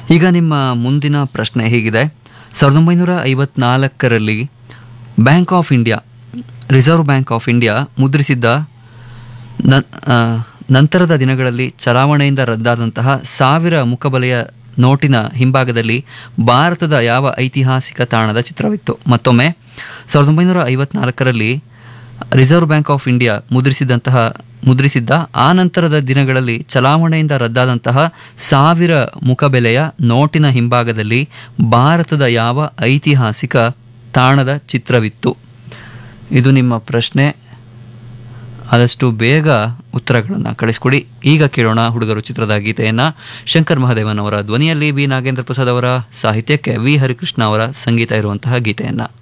ಈಗ ನಿಮ್ಮ ಮುಂದಿನ ಪ್ರಶ್ನೆ ಹೀಗಿದೆ ಸಾವಿರದ ಒಂಬೈನೂರ ಐವತ್ನಾಲ್ಕರಲ್ಲಿ bank of India reserve bank of India ಮುದ್ರಿಸಿದ್ದ ನ- ಆ, ನಂತರದ ದಿನಗಳಲ್ಲಿ ಚಲಾವಣೆಯಿಂದ ರದ್ದಾದಂತಹ ಸಾವಿರ ಮುಖಬಲೆಯ ನೋಟಿನ ಹಿಂಭಾಗದಲ್ಲಿ ಭಾರತದ ಯಾವ ಐತಿಹಾಸಿಕ ತಾಣದ ಚಿತ್ರವಿತ್ತು ಮತ್ತೊಮ್ಮೆ ಸಾವಿರದ ಒಂಬೈನೂರ ಐವತ್ನಾಲ್ಕರಲ್ಲಿ ರಿಸರ್ವ್ ಬ್ಯಾಂಕ್ ಆಫ್ ಇಂಡಿಯಾ ಮುದ್ರಿಸಿದಂತಹ ಮುದ್ರಿಸಿದ್ದ ಆ ನಂತರದ ದಿನಗಳಲ್ಲಿ ಚಲಾವಣೆಯಿಂದ ರದ್ದಾದಂತಹ ಸಾವಿರ ಮುಖಬೆಲೆಯ ನೋಟಿನ ಹಿಂಭಾಗದಲ್ಲಿ ಭಾರತದ ಯಾವ ಐತಿಹಾಸಿಕ ತಾಣದ ಚಿತ್ರವಿತ್ತು ಇದು ನಿಮ್ಮ ಪ್ರಶ್ನೆ ಆದಷ್ಟು ಬೇಗ ಉತ್ತರಗಳನ್ನು ಕಳಿಸ್ಕೊಡಿ ಈಗ ಕೇಳೋಣ ಹುಡುಗರು ಚಿತ್ರದ ಗೀತೆಯನ್ನು ಶಂಕರ್ ಮಹಾದೇವನ್ ಅವರ ಧ್ವನಿಯಲ್ಲಿ ವಿ ನಾಗೇಂದ್ರ ಪ್ರಸಾದ್ ಅವರ ಸಾಹಿತ್ಯಕ್ಕೆ ವಿ ಹರಿಕೃಷ್ಣ ಅವರ ಸಂಗೀತ ಇರುವಂತಹ ಗೀತೆಯನ್ನು